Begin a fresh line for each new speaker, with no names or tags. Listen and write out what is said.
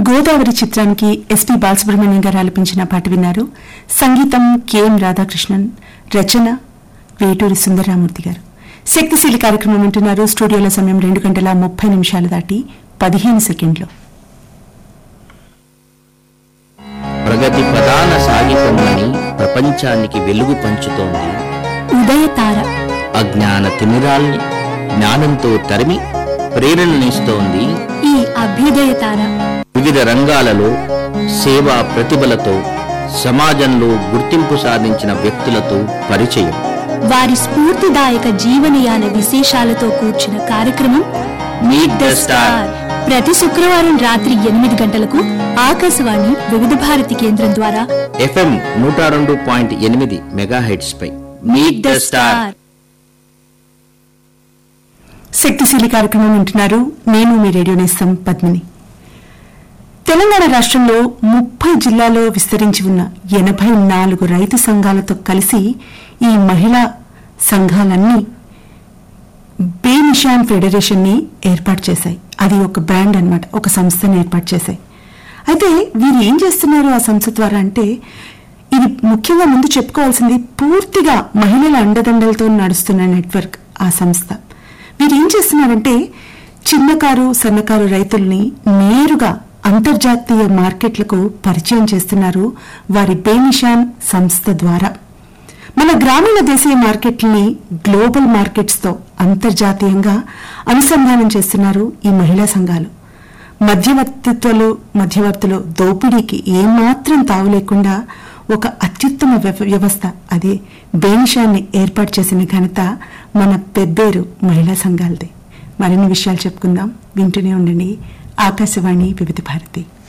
గోదావరి చిత్రానికి ఎస్పి బాలసుబ్రహ్మణ్యం గారు ఆలపించిన పాట విన్నారు సంగీతం కెఎం రాధాకృష్ణన్ రచన వేటూరి సుందరరామూర్తి గారు శక్తిశీలి కార్యక్రమం వింటున్నారు స్టూడియోల సమయం రెండు గంటల ముప్పై నిమిషాలు దాటి పదిహేను సెకండ్లు
ప్రగతి ప్రధాన సాగిపోమని ప్రపంచానికి వెలుగు పంచుతోంది
ఉదయతార
అజ్ఞాన తిమిరాల్ని జ్ఞానంతో తరిమి ప్రేరణనిస్తోంది
ఈ అభ్యుదయ తార
వివిధ రంగాలలో సేవా ప్రతిభలతో సమాజంలో గుర్తింపు సాధించిన వ్యక్తులతో పరిచయం
వారి స్ఫూర్తిదాయక జీవనయాన విశేషాలతో కూర్చిన కార్యక్రమం
మీట్ ద స్టార్
ప్రతి శుక్రవారం రాత్రి ఎనిమిది గంటలకు ఆకాశవాణి వివిధ భారతి కేంద్రం ద్వారా
ఎఫ్ఎం నూట రెండు పాయింట్ ఎనిమిది మెగాహెడ్స్ పై మీట్ ద స్టార్
శక్తిశీలి కార్యక్రమం వింటున్నారు నేను మీ రేడియో నేస్తం పద్మిని తెలంగాణ రాష్ట్రంలో ముప్పై జిల్లాల్లో విస్తరించి ఉన్న ఎనభై నాలుగు రైతు సంఘాలతో కలిసి ఈ మహిళా సంఘాలన్నీ బే నిషాన్ ఫెడరేషన్ ని ఏర్పాటు చేశాయి అది ఒక బ్రాండ్ అన్నమాట ఒక సంస్థని ఏర్పాటు చేశాయి అయితే వీరు ఏం చేస్తున్నారు ఆ సంస్థ ద్వారా అంటే ఇది ముఖ్యంగా ముందు చెప్పుకోవాల్సింది పూర్తిగా మహిళల అండదండలతో నడుస్తున్న నెట్వర్క్ ఆ సంస్థ వీరు ఏం చేస్తున్నారంటే చిన్నకారు సన్నకారు రైతుల్ని నేరుగా అంతర్జాతీయ మార్కెట్లకు పరిచయం చేస్తున్నారు వారి బేనిషాన్ సంస్థ ద్వారా మన గ్రామీణ దేశీయ మార్కెట్లని గ్లోబల్ మార్కెట్స్ తో అంతర్జాతీయంగా అనుసంధానం చేస్తున్నారు ఈ మహిళా సంఘాలు మధ్యవర్తిత్వలు మధ్యవర్తులు దోపిడీకి ఏమాత్రం తావు లేకుండా ఒక అత్యుత్తమ వ్యవ- వ్యవస్థ అదే బేనిషాన్ని ఏర్పాటు చేసిన ఘనత మన పెబ్బేరు మహిళా సంఘాలదే మరిన్ని విషయాలు చెప్పుకుందాం వింటూనే ఉండండి ఆకాశవాణి వివిధ భారతి